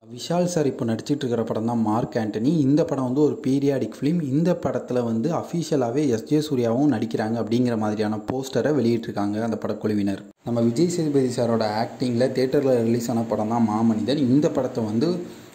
Vishal sir இப்போ நடிச்சிட்டு இருக்கிற படம் தான் மார்க் ஆண்டனி இந்த படம் வந்து ஒரு பீரியாடிக் ஃபிலிம் இந்த படத்தில் வந்து அஃபிஷியலாகவே எஸ் ஜே சூர்யாவும் நடிக்கிறாங்க அப்படிங்கிற மாதிரியான போஸ்டரை வெளியிட்டிருக்காங்க அந்த படக்குழுவினர் நம்ம விஜய் சேதுபதி சாரோட ஆக்டிங்கில் தேட்டரில் ரிலீஸ் ஆன படம் தான் மாமனிதன் இந்த படத்தை வந்து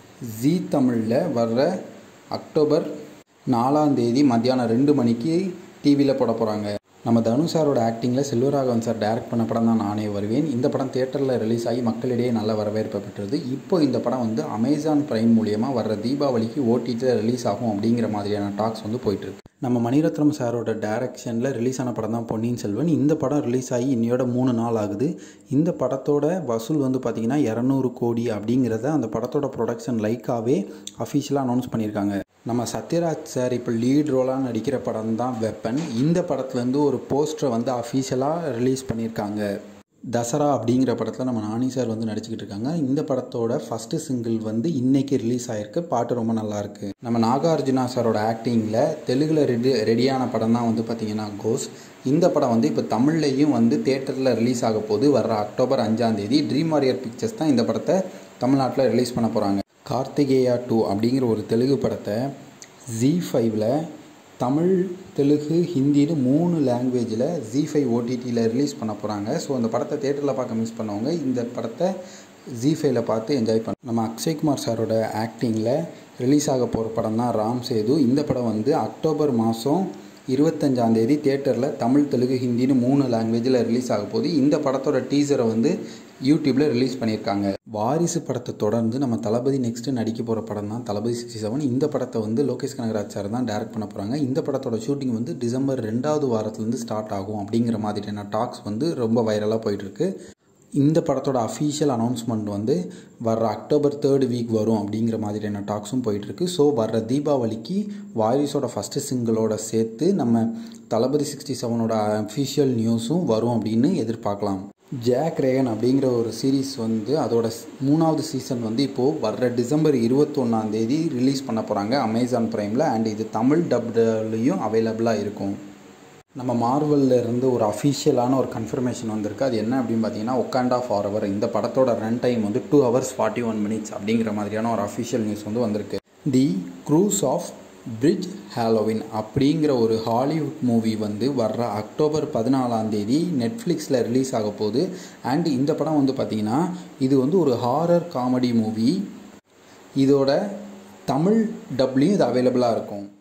ஜீ தமிழில் வர்ற அக்டோபர் நாலாம் தேதி மத்தியானம் ரெண்டு மணிக்கு டிவியில் போட போகிறாங்க நம்ம தனு சாரோட ஆக்டிங்கில் செல்வராகவன் சார் டைரக்ட் பண்ண படம் தான் நானே வருவேன் இந்த படம் தேட்டரில் ரிலீஸ் ஆகி மக்களிடையே நல்ல வரவேற்பை பெற்றது இப்போ இந்த படம் வந்து அமேசான் பிரைம் மூலியமாக வர்ற தீபாவளிக்கு ஓடிடியில் ரிலீஸ் ஆகும் அப்படிங்கிற மாதிரியான டாக்ஸ் வந்து போயிட்டுருக்கு நம்ம மணிரத்னம் சாரோட டைரக்ஷனில் ரிலீஸ் ஆன படம் தான் பொன்னியின் செல்வன் இந்த படம் ரிலீஸ் ஆகி இன்னையோட மூணு நாள் ஆகுது இந்த படத்தோட வசூல் வந்து பார்த்திங்கன்னா இரநூறு கோடி அப்படிங்கிறத அந்த படத்தோட ப்ரொடக்ஷன் லைக்காகவே அஃபிஷியலாக அனௌன்ஸ் பண்ணியிருக்காங்க நம்ம சத்யராஜ் சார் இப்போ லீட் ரோலாக நடிக்கிற படம் தான் வெப்பன் இந்த படத்துலேருந்து ஒரு போஸ்டரை வந்து அஃபீஷியலாக ரிலீஸ் பண்ணியிருக்காங்க தசரா அப்படிங்கிற படத்தில் நம்ம நானி சார் வந்து நடிச்சுக்கிட்டு இருக்காங்க இந்த படத்தோட ஃபஸ்ட்டு சிங்கிள் வந்து இன்னைக்கு ரிலீஸ் ஆயிருக்கு பாட்டு ரொம்ப நல்லா இருக்கு நம்ம நாகார்ஜுனா சாரோட ஆக்டிங்கில் தெலுங்கில் ரெடி ரெடியான படம் தான் வந்து பார்த்திங்கன்னா கோஸ் இந்த படம் வந்து இப்போ தமிழ்லையும் வந்து தேட்டரில் ரிலீஸ் ஆக போது வர்ற அக்டோபர் அஞ்சாம் தேதி ட்ரீம் வாரியர் பிக்சர்ஸ் தான் இந்த படத்தை தமிழ்நாட்டில் ரிலீஸ் பண்ண போகிறாங்க கார்த்திகேயா டூ அப்படிங்கிற ஒரு தெலுங்கு படத்தை ஜி ஃபைவ்ல தமிழ் தெலுங்கு ஹிந்தின்னு மூணு லாங்குவேஜில் ஜி ஃபைவ் ஓடிடியில் ரிலீஸ் பண்ண போகிறாங்க ஸோ அந்த படத்தை தேட்டரில் பார்க்க மிஸ் பண்ணவங்க இந்த படத்தை ஜி ஃபைவ்ல பார்த்து என்ஜாய் பண்ண நம்ம அக்ஷய்குமார் சாரோட ஆக்டிங்கில் ரிலீஸ் ஆக போகிற படம் தான் ராம் சேது இந்த படம் வந்து அக்டோபர் மாதம் இருபத்தஞ்சாந்தேதி தேட்டரில் தமிழ் தெலுங்கு ஹிந்தின்னு மூணு லாங்குவேஜில் ரிலீஸ் ஆக போகுது இந்த படத்தோட டீசரை வந்து யூடியூப்பில் ரிலீஸ் பண்ணியிருக்காங்க வாரிசு படத்தை தொடர்ந்து நம்ம தளபதி நெக்ஸ்ட்டு நடிக்க போகிற படம் தான் தளபதி சிக்ஸ்டி செவன் இந்த படத்தை வந்து லோகேஷ் கனகராஜ் சார் தான் டைரக்ட் பண்ண போகிறாங்க இந்த படத்தோட ஷூட்டிங் வந்து டிசம்பர் ரெண்டாவது வாரத்துலேருந்து ஸ்டார்ட் ஆகும் அப்படிங்கிற மாதிரியான டாக்ஸ் வந்து ரொம்ப வைரலாக போயிட்டுருக்கு இந்த படத்தோட அஃபீஷியல் அனௌன்ஸ்மெண்ட் வந்து வர்ற அக்டோபர் தேர்ட் வீக் வரும் அப்படிங்கிற மாதிரியான டாக்ஸும் போயிட்டுருக்கு ஸோ வர்ற தீபாவளிக்கு வாரிசோட ஃபஸ்ட்டு சிங்கிளோட சேர்த்து நம்ம தளபதி சிக்ஸ்டி செவனோட அஃபிஷியல் நியூஸும் வரும் அப்படின்னு எதிர்பார்க்கலாம் ஜாக் ரேகன் அப்படிங்கிற ஒரு சீரீஸ் வந்து அதோட மூணாவது சீசன் வந்து இப்போது வர்ற டிசம்பர் இருபத்தொன்னாந்தேதி ரிலீஸ் பண்ண போகிறாங்க அமேசான் ப்ரைமில் அண்ட் இது தமிழ் டப்லையும் அவைலபிளாக இருக்கும் நம்ம மார்வலில் இருந்து ஒரு அஃபிஷியலான ஒரு கன்ஃபர்மேஷன் வந்திருக்கு அது என்ன அப்படின்னு பார்த்தீங்கன்னா ஒக்காண்டா ஃபார் அவர் இந்த படத்தோட ரன் டைம் வந்து two hours forty one minutes அப்படிங்கிற மாதிரியான ஒரு அஃபிஷியல் நியூஸ் வந்து வந்திருக்கு the Curse of Bridge Halloween அப்படிங்கிற ஒரு ஹாலிவுட் மூவி வந்து வர்ற அக்டோபர் பதினாலாம் தேதி நெட்ஃப்ளிக்ஸில் ரிலீஸ் ஆக போகுது அண்ட் இந்த படம் வந்து பார்த்திங்கன்னா இது வந்து ஒரு ஹாரர் காமெடி மூவி இதோட தமிழ் டப்லையும் இது அவைலபிளாக இருக்கும்